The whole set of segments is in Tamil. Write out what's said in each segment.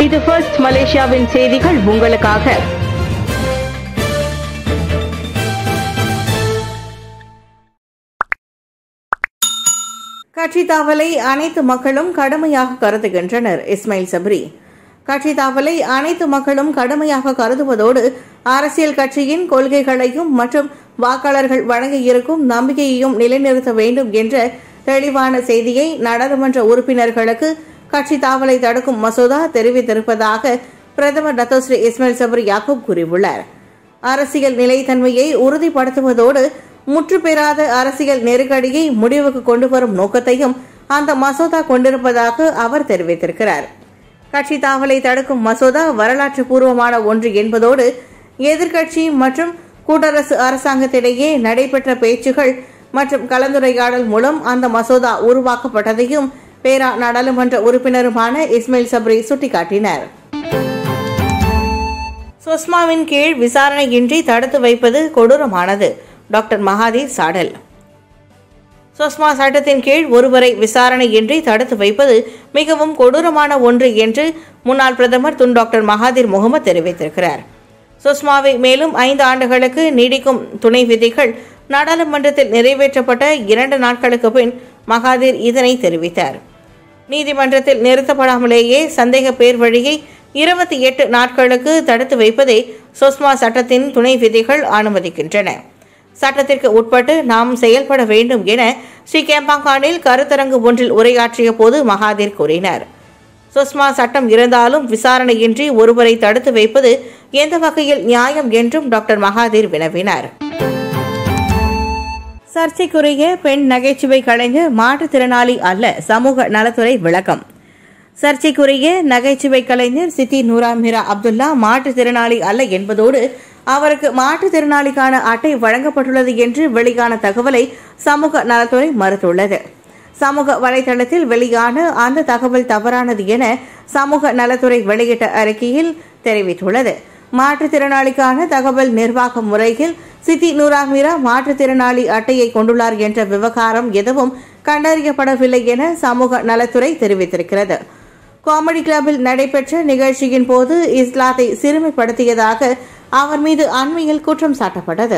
இது ஃபர்ஸ்ட் மலேசியாவின் செய்திகள் உங்களுக்காக கட்சி தாவலை அனைத்து மக்களும் கடுமையாக கருதுகின்றனர் இஸ்மாயில் சப்ரி கட்சி தாவலை அனைத்து மக்களும் கடுமையாக கருதுவதோடு அரசியல் கட்சியின் கொள்கைகளையும் மற்றும் வாக்காளர்கள் வழங்க இருக்கும் நம்பிக்கையையும் நிலைநிறுத்த வேண்டும் என்ற தெளிவான செய்தியை நாடாளுமன்ற உறுப்பினர்களுக்கு கட்சி தாவலை தடுக்கும் மசோதா தெரிவித்திருப்பதாக பிரதமர் டத்தோஸ்ரீ இஸ்மாயில் சப்ரி யாக்கூப் கூறியுள்ளார் அரசியல் நிலைத்தன்மையை உறுதிப்படுத்துவதோடு முற்று பெறாத அரசியல் நெருக்கடியை முடிவுக்கு கொண்டு வரும் நோக்கத்தையும் அந்த மசோதா கொண்டிருப்பதாக அவர் தெரிவித்திருக்கிறார் கட்சி தாவலை தடுக்கும் மசோதா வரலாற்று பூர்வமான ஒன்று என்பதோடு எதிர்க்கட்சி மற்றும் கூட்டரசு அரசாங்கத்திடையே நடைபெற்ற பேச்சுகள் மற்றும் கலந்துரையாடல் மூலம் அந்த மசோதா உருவாக்கப்பட்டதையும் பேரா நாடாளுமன்ற உறுப்பினருமான இஸ்மாயில் சப்ரி சுட்டிக்காட்டினார் சுஷ்மாவின் கீழ் விசாரணையின்றி தடுத்து வைப்பது கொடூரமானது டாக்டர் மகாதீர் சாடல் சுஷ்மா சட்டத்தின் கீழ் ஒருவரை விசாரணையின்றி தடுத்து வைப்பது மிகவும் கொடூரமான ஒன்று என்று முன்னாள் பிரதமர் துன் டாக்டர் மகாதீர் முகமது தெரிவித்திருக்கிறார் சுஷ்மாவை மேலும் ஐந்து ஆண்டுகளுக்கு நீடிக்கும் துணை விதிகள் நாடாளுமன்றத்தில் நிறைவேற்றப்பட்ட இரண்டு நாட்களுக்கு பின் மகாதீர் இதனை தெரிவித்தார் நீதிமன்றத்தில் நிறுத்தப்படாமலேயே சந்தேக பேர் வழியை இருபத்தி எட்டு நாட்களுக்கு தடுத்து வைப்பதை சுஷ்மா சட்டத்தின் துணை விதிகள் அனுமதிக்கின்றன சட்டத்திற்கு உட்பட்டு நாம் செயல்பட வேண்டும் என ஸ்ரீ கேம்பாங்கானில் கருத்தரங்கு ஒன்றில் உரையாற்றிய போது மகாதீர் கூறினார் சுஷ்மா சட்டம் இருந்தாலும் விசாரணையின்றி ஒருவரை தடுத்து வைப்பது எந்த வகையில் நியாயம் என்றும் டாக்டர் மகாதீர் வினவினார் சர்ச்சைக்குரிய பெண் நகைச்சுவை கலைஞர் மாற்றுத்திறனாளி அல்ல சமூக நலத்துறை விளக்கம் சர்ச்சைக்குரிய நகைச்சுவை கலைஞர் சித்தி நூரா மிரா அப்துல்லா மாற்றுத்திறனாளி அல்ல என்பதோடு அவருக்கு மாற்றுத்திறனாளிக்கான அட்டை வழங்கப்பட்டுள்ளது என்று வெளியான தகவலை சமூக நலத்துறை மறுத்துள்ளது சமூக வலைதளத்தில் வெளியான அந்த தகவல் தவறானது என சமூக நலத்துறை வெளியிட்ட அறிக்கையில் தெரிவித்துள்ளது மாற்றுத்திறனாளிக்கான தகவல் நிர்வாக முறையில் சித்தி நூராமிரா மாற்றுத்திறனாளி அட்டையை கொண்டுள்ளார் என்ற விவகாரம் எதுவும் கண்டறியப்படவில்லை என சமூக நலத்துறை தெரிவித்திருக்கிறது காமெடி கிளப்பில் நடைபெற்ற நிகழ்ச்சியின் போது இஸ்லாத்தை சிறுமைப்படுத்தியதாக அவர் மீது அண்மையில் குற்றம் சாட்டப்பட்டது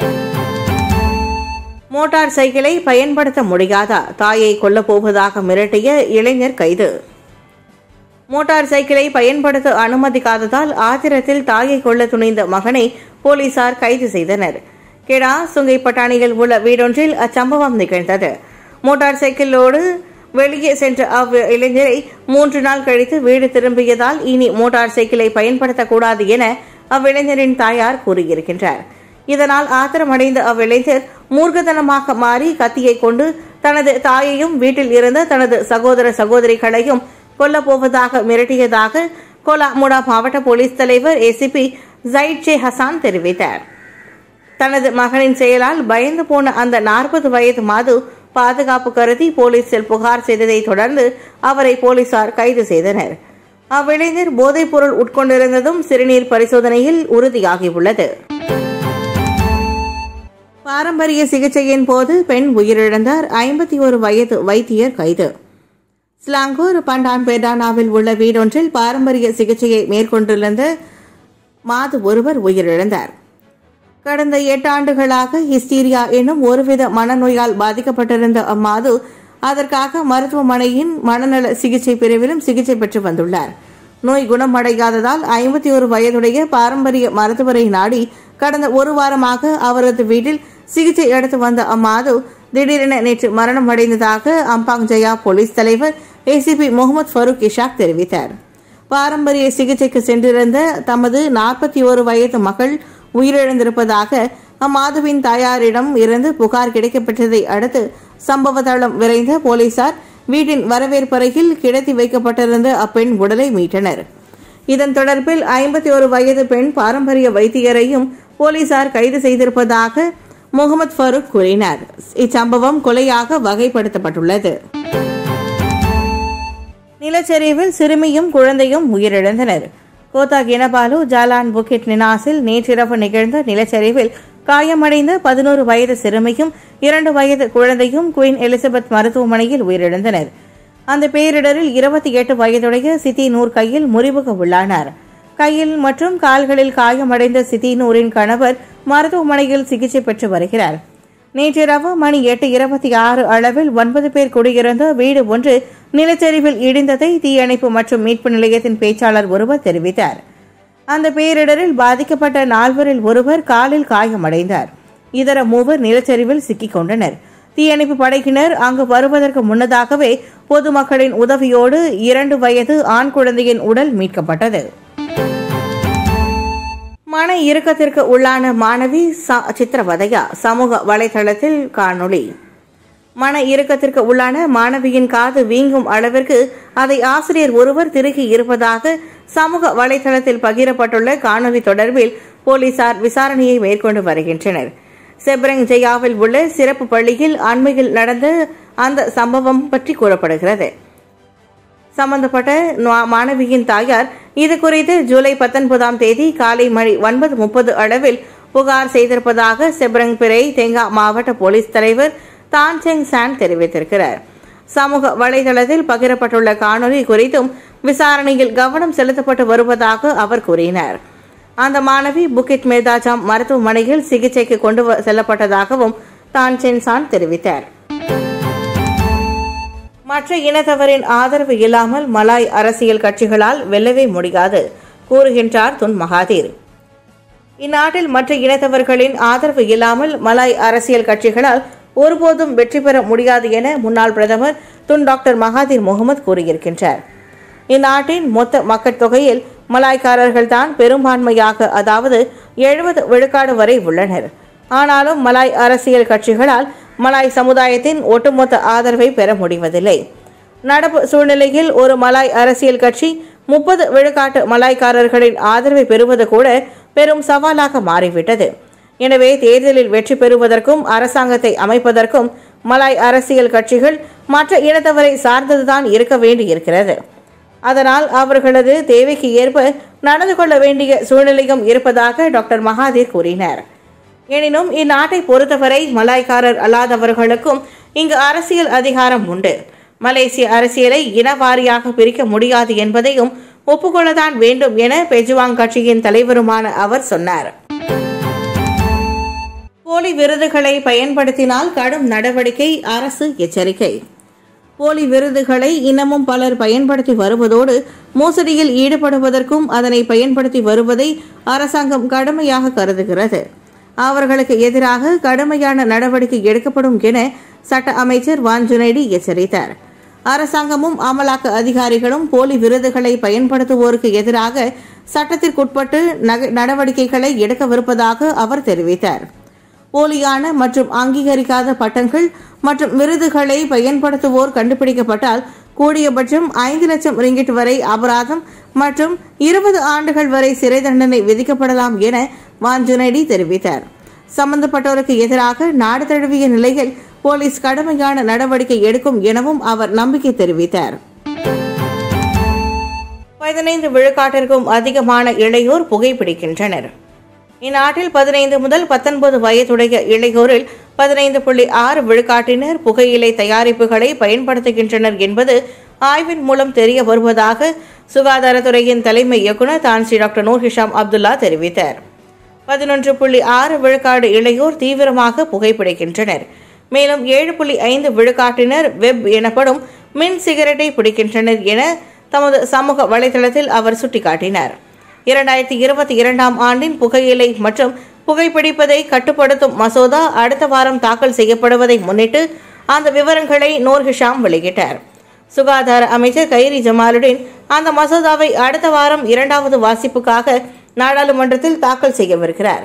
மோட்டார் சைக்கிளை பயன்படுத்த முடியாதா தாயை கொல்லப் போவதாக மிரட்டிய இளைஞர் கைது மோட்டார் சைக்கிளை பயன்படுத்த அனுமதிக்காததால் ஆத்திரத்தில் தாயை கொள்ள துணிந்த மகனை போலீசார் கைது செய்தனர் கெடா சுங்கை பட்டாணியில் உள்ள வீடொன்றில் அச்சம்பவம் நிகழ்ந்தது மோட்டார் சைக்கிளோடு வெளியே சென்ற அவ் இளைஞரை மூன்று நாள் கழித்து வீடு திரும்பியதால் இனி மோட்டார் சைக்கிளை பயன்படுத்தக்கூடாது என அவ்விளைஞரின் தாயார் கூறியிருக்கின்றார் இதனால் ஆத்திரமடைந்த அவ்விளைஞர் மூர்க்கத்தனமாக மாறி கத்தியை கொண்டு தனது தாயையும் வீட்டில் இருந்த தனது சகோதர சகோதரிகளையும் கொல்லப்போவதாக மிரட்டியதாக கோலாமுடா மாவட்ட போலீஸ் தலைவர் ஏசிபி ஜைட் ஜே ஹசான் தெரிவித்தார் தனது மகனின் செயலால் பயந்து போன அந்த நாற்பது வயது மாது பாதுகாப்பு கருதி போலீசில் புகார் செய்ததை தொடர்ந்து அவரை போலீசார் கைது செய்தனர் அவ்விளைஞர் போதைப்பொருள் உட்கொண்டிருந்ததும் சிறுநீர் பரிசோதனையில் உறுதியாகியுள்ளது பாரம்பரிய சிகிச்சையின் போது பெண் உயிரிழந்தார் ஐம்பத்தி ஒரு வயது வைத்தியர் கைது ஸ்லாங்கூர் பண்டான் பேடானாவில் உள்ள வீடொன்றில் பாரம்பரிய சிகிச்சையை மேற்கொண்டிருந்த மாது ஒருவர் உயிரிழந்தார் கடந்த எட்டு ஆண்டுகளாக ஹிஸ்டீரியா எனும் ஒருவித மனநோயால் பாதிக்கப்பட்டிருந்த அம்மாது அதற்காக மருத்துவமனையின் மனநல சிகிச்சை பிரிவிலும் சிகிச்சை பெற்று வந்துள்ளார் நோய் குணமடையாததால் ஐம்பத்தி ஒரு வயதுடைய பாரம்பரிய மருத்துவரை நாடி கடந்த ஒரு வாரமாக அவரது வீட்டில் சிகிச்சை எடுத்து வந்த அம்மாது திடீரென நேற்று மரணம் அடைந்ததாக அம்பாங் ஜயா போலீஸ் தலைவர் ஏசிபி முகமது ஃபரூக் இஷாக் தெரிவித்தார் பாரம்பரிய சிகிச்சைக்கு சென்றிருந்த தமது நாற்பத்தி ஒரு வயது மகள் உயிரிழந்திருப்பதாக அம்மாதுவின் தாயாரிடம் இருந்து புகார் கிடைக்கப்பட்டதை அடுத்து சம்பவ தளம் விரைந்த போலீசார் வீட்டின் வரவேற்பறையில் கிடத்தி வைக்கப்பட்டிருந்த அப்பெண் உடலை மீட்டனர் இதன் தொடர்பில் ஐம்பத்தி ஒரு வயது பெண் பாரம்பரிய வைத்தியரையும் போலீசார் கைது செய்திருப்பதாக முகமது ஃபரூக் கூறினார் இச்சம்பவம் கொலையாக வகைப்படுத்தப்பட்டுள்ளது நிலச்சரிவில் சிறுமியும் குழந்தையும் உயிரிழந்தனர் கோத்தா கினபாலு ஜாலான் புக்கிட் நினாஸில் நேற்றிரவு நிகழ்ந்த நிலச்சரிவில் காயமடைந்த பதினோரு வயது சிறுமியும் இரண்டு வயது குழந்தையும் குயின் எலிசபெத் மருத்துவமனையில் உயிரிழந்தனர் அந்த பேரிடரில் இருபத்தி எட்டு வயதுடைய சித்தினூர் கையில் முறிவுக்கு உள்ளானார் கையில் மற்றும் கால்களில் காயமடைந்த சித்தினூரின் கணவர் மருத்துவமனையில் சிகிச்சை பெற்று வருகிறார் நேற்றிரவு மணி எட்டு இருபத்தி ஆறு அளவில் ஒன்பது பேர் குடியிருந்த வீடு ஒன்று நிலச்சரிவில் இடிந்ததை தீயணைப்பு மற்றும் மீட்பு நிலையத்தின் பேச்சாளர் ஒருவர் தெரிவித்தார் அந்த பேரிடரில் பாதிக்கப்பட்ட நால்வரில் ஒருவர் காலில் காயமடைந்தார் இதர மூவர் நிலச்சரிவில் சிக்கிக் கொண்டனர் தீயணைப்பு படையினர் அங்கு வருவதற்கு முன்னதாகவே பொதுமக்களின் உதவியோடு இரண்டு வயது ஆண் குழந்தையின் உடல் மீட்கப்பட்டது மன இறுக்கத்திற்கு உள்ளான மாணவி ச- சித்திரவதையா சமூக வலைதளத்தில் காணொளி மன இறுக்கத்திற்கு உள்ளான மாணவியின் காது வீங்கும் அளவிற்கு அதை ஆசிரியர் ஒருவர் திருகி இருப்பதாக சமூக வலைதளத்தில் பகிரப்பட்டுள்ள காணொலி தொடர்பில் போலீசார் விசாரணையை மேற்கொண்டு வருகின்றனர் செப்ரங் ஜெயாவில் உள்ள சிறப்பு பள்ளியில் அண்மையில் நடந்த அந்த சம்பவம் பற்றி கூறப்படுகிறது சம்பந்தப்பட்ட நா- மாணவியின் தாயார் இது குறித்து ஜூலை பத்தொன்பதாம் தேதி காலை மணி ஒன்பது முப்பது அளவில் புகார் செய்திருப்பதாக செப்ரங் பிறை தெங்கா மாவட்ட போலீஸ் தலைவர் தான்செங் சான் தெரிவித்திருக்கிறார் சமூக வலைதளத்தில் பகிரப்பட்டுள்ள காணொலி குறித்தும் விசாரணையில் கவனம் செலுத்தப்பட்டு வருவதாக அவர் கூறினார் அந்த மாணவி புக்கிட் மேதாஜாம் மருத்துவமனையில் சிகிச்சைக்கு கொண்டு வ- செல்லப்பட்டதாகவும் தான்சென் சான் தெரிவித்தார் மற்ற இனத்தவரின் ஆதரவு இல்லாமல் மலாய் அரசியல் கட்சிகளால் வெல்லவே முடியாது கூறுகின்றார் துன் மகாதீர் இந்நாட்டில் மற்ற இனத்தவர்களின் ஆதரவு இல்லாமல் மலாய் அரசியல் கட்சிகளால் ஒருபோதும் வெற்றி பெற முடியாது என முன்னாள் பிரதமர் துன் டாக்டர் மகாதீர் முகமது கூறியிருக்கின்றார் இந்நாட்டின் மொத்த மக்கள் தொகையில் மலாய்க்காரர்கள் தான் பெரும்பான்மையாக அதாவது எழுபது விழுக்காடு வரை உள்ளனர் ஆனாலும் மலாய் அரசியல் கட்சிகளால் மலாய் சமுதாயத்தின் ஒட்டுமொத்த ஆதரவை பெற முடிவதில்லை நடப்பு சூழ்நிலையில் ஒரு மலாய் அரசியல் கட்சி முப்பது விழுக்காட்டு மலாய்க்காரர்களின் ஆதரவை பெறுவது கூட பெரும் சவாலாக மாறிவிட்டது எனவே தேர்தலில் வெற்றி பெறுவதற்கும் அரசாங்கத்தை அமைப்பதற்கும் மலாய் அரசியல் கட்சிகள் மற்ற இனத்தவரை சார்ந்ததுதான் இருக்க வேண்டியிருக்கிறது அதனால் அவர்களது தேவைக்கு ஏற்ப நடந்து கொள்ள வேண்டிய சூழ்நிலையும் இருப்பதாக டாக்டர் மகாதீர் கூறினார் எனினும் இந்நாட்டை பொறுத்தவரை மலாய்க்காரர் அல்லாதவர்களுக்கும் இங்கு அரசியல் அதிகாரம் உண்டு மலேசிய அரசியலை இனவாரியாக பிரிக்க முடியாது என்பதையும் ஒப்புக்கொள்ளத்தான் வேண்டும் என பெஜுவாங் கட்சியின் தலைவருமான அவர் சொன்னார் போலி விருதுகளை பயன்படுத்தினால் கடும் நடவடிக்கை அரசு எச்சரிக்கை போலி விருதுகளை இன்னமும் பலர் பயன்படுத்தி வருவதோடு மோசடியில் ஈடுபடுவதற்கும் அதனை பயன்படுத்தி வருவதை அரசாங்கம் கடுமையாக கருதுகிறது அவர்களுக்கு எதிராக கடுமையான நடவடிக்கை எடுக்கப்படும் என சட்ட அமைச்சர் வான் ஜுனைடி எச்சரித்தார் அரசாங்கமும் அமலாக்க அதிகாரிகளும் போலி விருதுகளை பயன்படுத்துவோருக்கு எதிராக சட்டத்திற்குட்பட்டு நக- நடவடிக்கைகளை எடுக்கவிருப்பதாக அவர் தெரிவித்தார் போலியான மற்றும் அங்கீகரிக்காத பட்டங்கள் மற்றும் விருதுகளை பயன்படுத்துவோர் கண்டுபிடிக்கப்பட்டால் கூடியபட்சம் ஐந்து லட்சம் ரிங்கிட் வரை அபராதம் மற்றும் இருபது ஆண்டுகள் வரை சிறை தண்டனை விதிக்கப்படலாம் என வாஞ்சுனேடி தெரிவித்தார் சம்பந்தப்பட்டோருக்கு எதிராக நாடு தழுவிய நிலையில் போலீஸ் கடுமையான நடவடிக்கை எடுக்கும் எனவும் அவர் நம்பிக்கை தெரிவித்தார் பதினைந்து விழுக்காட்டிற்கும் அதிகமான இளையோர் புகைப்பிடிக்கின்றனர் இந்நாட்டில் பதினைந்து முதல் பத்தொன்பது வயதுடைய இளையோரில் பதினைந்து புள்ளி ஆறு விழுக்காட்டினர் புகையிலை தயாரிப்புகளை பயன்படுத்துகின்றனர் என்பது ஆய்வின் மூலம் தெரிய வருவதாக சுகாதாரத்துறையின் தலைமை இயக்குநர் Tan Sri doctor Noor Hisham Abdullah தெரிவித்தார் பதினொன்று புள்ளி ஆறு விழுக்காடு இளையோர் தீவிரமாக புகைப்பிடிக்கின்றனர் மேலும் ஏழு புள்ளி ஐந்து விழுக்காட்டினர் வெப் எனப்படும் மின் சிகரெட்டை பிடிக்கின்றனர் என தமது சமூக வலைதளத்தில் அவர் சுட்டிக்காட்டினார் இரண்டாயிரத்தி இருபத்தி இரண்டாம் ஆண்டின் புகையிலை மற்றும் புகைப்பிடிப்பதை கட்டுப்படுத்தும் மசோதா அடுத்த வாரம் தாக்கல் செய்யப்படுவதை முன்னிட்டு அந்த விவரங்களை நூர் ஹிஷாம் வெளியிட்டார் சுகாதார அமைச்சர் கைரி ஜமாலுடன் அந்த மசோதாவை அடுத்த வாரம் இரண்டாவது வாசிப்புக்காக நாடாளுமன்றத்தில் தாக்கல் செய்யவிருக்கிறார்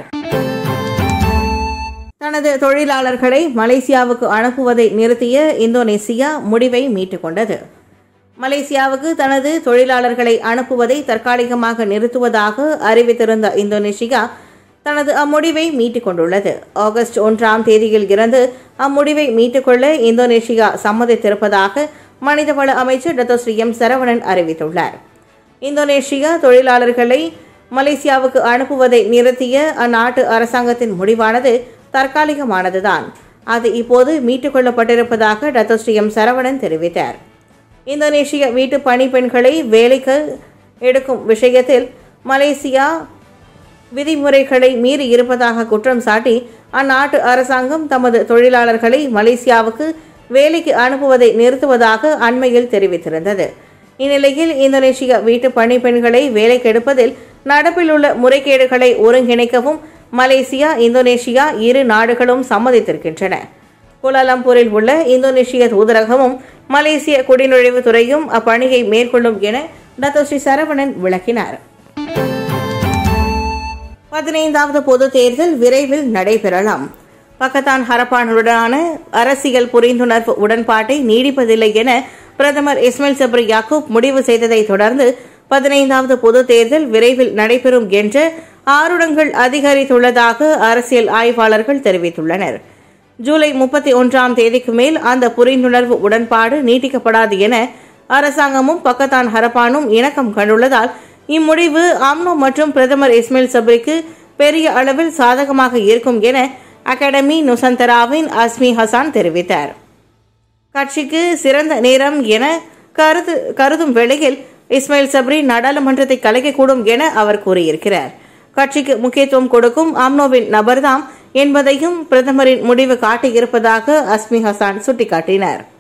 தனது தொழிலாளர்களை மலேசியாவுக்கு அனுப்புவதை நிறுத்திய இந்தோனேசியா முடிவை மீட்டுக் கொண்டது மலேசியாவுக்கு தனது தொழிலாளர்களை அனுப்புவதை தற்காலிகமாக நிறுத்துவதாக அறிவித்திருந்த இந்தோனேசியா தனது அம்முடிவை மீட்டுக் கொண்டுள்ளது ஆகஸ்ட் ஒன்றாம் தேதியில் இருந்து அம்முடிவை மீட்டுக்கொள்ள இந்தோனேசியா சம்மதித்திருப்பதாக மனிதவள அமைச்சர் டத்தோஸ்ரீ எம் சரவணன் அறிவித்துள்ளார் இந்தோனேஷியா தொழிலாளர்களை மலேசியாவுக்கு அனுப்புவதை நிறுத்திய அந்நாட்டு அரசாங்கத்தின் முடிவானது தற்காலிகமானதுதான் அது இப்போது மீட்டுக் கொள்ளப்பட்டிருப்பதாக டத்தோஸ்ரீ எம் சரவணன் தெரிவித்தார் இந்தோனேஷிய வீட்டு பணிப்பெண்களை வேலைக்கு எடுக்கும் விஷயத்தில் மலேசியா விதிமுறைகளை மீறி இருப்பதாக குற்றம் சாட்டி அந்நாட்டு அரசாங்கம் தமது தொழிலாளர்களை மலேசியாவுக்கு வேலைக்கு அனுப்புவதை நிறுத்துவதாக அண்மையில் தெரிவித்திருந்தது இந்நிலையில் இந்தோனேஷிய வீட்டு பணிப்பெண்களை வேலைக்கு எடுப்பதில் நடப்பில் உள்ள முறைகேடுகளை ஒருங்கிணைக்கவும் மலேசியா இந்தோனேஷியா இரு நாடுகளும் சம்மதித்திருக்கின்றன கோலாலம்பூரில் உள்ள இந்தோனேஷிய தூதரகமும் மலேசிய குடிநுழைவு துறையும் அப்பணியை மேற்கொள்ளும் என டத்தோஸ்ரீ சரவணன் விளக்கினார் பதினைந்தாவது பொது தேர்தல் விரைவில் நடைபெறலாம் பக்கத்தான் ஹரப்பானுடனான அரசியல் புரிந்துணர்வு உடன்பாட்டை நீடிப்பதில்லை என பிரதமர் இஸ்மாயில் சப்ரி யாக்கூப் முடிவு செய்ததை தொடர்ந்து பதினைந்தாவது பொது தேர்தல் விரைவில் நடைபெறும் என்ற ஆருடங்கள் அதிகரித்துள்ளதாக அரசியல் ஆய்வாளர்கள் தெரிவித்துள்ளனர் ஜூலை முப்பத்தி ஒன்றாம் தேதிக்கு மேல் அந்த புரிந்துணர்வு உடன்பாடு நீட்டிக்கப்படாது என அரசாங்கமும் பக்கத்தான் ஹரப்பானும் இணக்கம் கண்டுள்ளதால் இம்முடிவு அம்னோ மற்றும் பிரதமர் இஸ்மாயில் சப்ரிக்கு பெரிய அளவில் சாதகமாக இருக்கும் என அகாடமி நுசந்தராவின் அஸ்மி ஹசான் தெரிவித்தார் கட்சிக்கு சிறந்த நேரம் என கருது கருதும் வேளையில் இஸ்மாயில் சப்ரி நாடாளுமன்றத்தை கலைக்கக்கூடும் என அவர் கூறியிருக்கிறார் கட்சிக்கு முக்கியத்துவம் கொடுக்கும் அம்னோவின் நபர்தாம் என்பதையும் பிரதமரின் முடிவு காட்டியிருப்பதாக அஸ்மி ஹசான் சுட்டிக்காட்டினார்